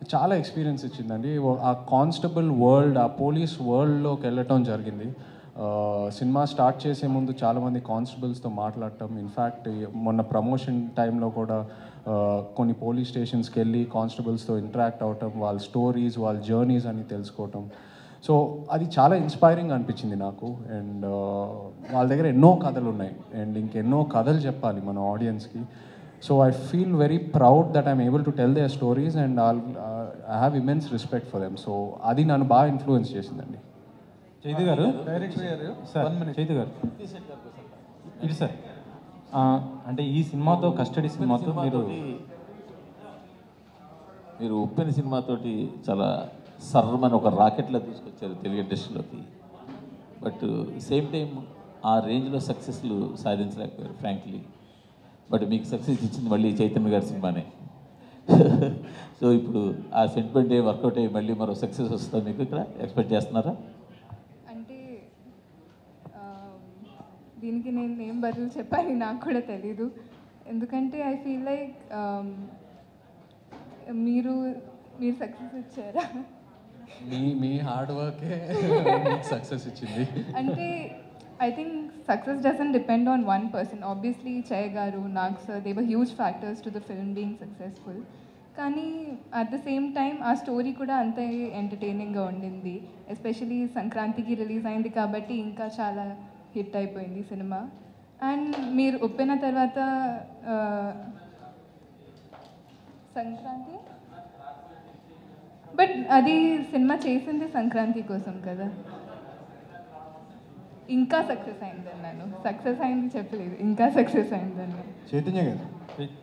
చాలా ఎక్స్పీరియన్స్ ఇచ్చిందండి ఓ- ఆ కానిస్టబుల్ వరల్డ్ ఆ పోలీస్ వరల్డ్లోకి వెళ్ళటం జరిగింది ఆ, సినిమా స్టార్ట్ చేసే ముందు చాలామంది కానిస్టబుల్స్తో మాట్లాడటం ఇన్ఫ్యాక్ట్ మొన్న ప్రమోషన్ టైంలో కూడా ఆ, కొన్ని పోలీస్ స్టేషన్స్కి వెళ్ళి కానిస్టబుల్స్తో ఇంటరాక్ట్ అవటం వాళ్ళ స్టోరీస్ వాళ్ళ జర్నీస్ అని తెలుసుకోవటం సో అది చాలా ఇన్స్పైరింగ్ అనిపించింది నాకు అండ్ వాళ్ళ దగ్గర ఎన్నో కథలు ఉన్నాయి అండ్ ఇంకెన్నో కథలు చెప్పాలి మన ఆడియన్స్కి so I feel very proud that I'm able to tell their stories and all I have immense respect for them so అది నన్ను బాగా ఇన్ఫ్లుయెన్స్ చేసిందండి చైతు గారు సార్ చైతు గారు ఇది సార్ ఆ, అంటే ఈ సినిమాతో కస్టడీ సినిమాతో మీరు మీరు ఉప్పెన సినిమాతోటి చాలా సర్రమని ఒక రాకెట్లా తీసుకొచ్చారు తెలుగు ఇండస్ట్రీలోకి బట్ సేమ్ టైం ఆ రేంజ్లో సక్సెస్లు సాధించలేకపోయారు ఫ్రాంక్లీ బట్ మీకు సక్సెస్ ఇచ్చింది మళ్ళీ చైతన్య గారి సినిమానే సో ఇప్పుడు ఆ సెంటిమెంట్ ఏ వర్కౌట్ అయ్యి మళ్ళీ మరో సక్సెస్ వస్తుందా మీకు ఇక్కడ ఎక్స్పెక్ట్ చేస్తున్నారా అంటే ఆ, దీనికి నేను ఏం బదులు చెప్పాలి నాకు కూడా తెలీదు ఎందుకంటే ఐ ఫీల్ లైక్ మీరు మీరు సక్సెస్ ఇచ్చారా మీ మీ హార్డ్ వర్కే మీకు సక్సెస్ ఇచ్చింది అంటే I think success doesn't depend on one person obviously Chay గారు Nag sir they were huge factors to the film being successful కానీ అట్ ద సేమ్ టైం ఆ స్టోరీ కూడా అంతే ఎంటర్టైనింగ్గా ఉండింది ఎస్పెషలీ సంక్రాంతికి రిలీజ్ అయింది కాబట్టి ఇంకా చాలా హిట్ అయిపోయింది సినిమా అండ్ మీరు ఒప్పిన తర్వాత ఆ, సంక్రాంతి బట్ అది సినిమా చేసింది సంక్రాంతి కోసం కదా ఇంకా సక్సెస్ అయిందన్నాను సక్సెస్ అయింది చెప్పలేదు ఇంకా సక్సెస్ అయిందన్నాను చైతన్య గారు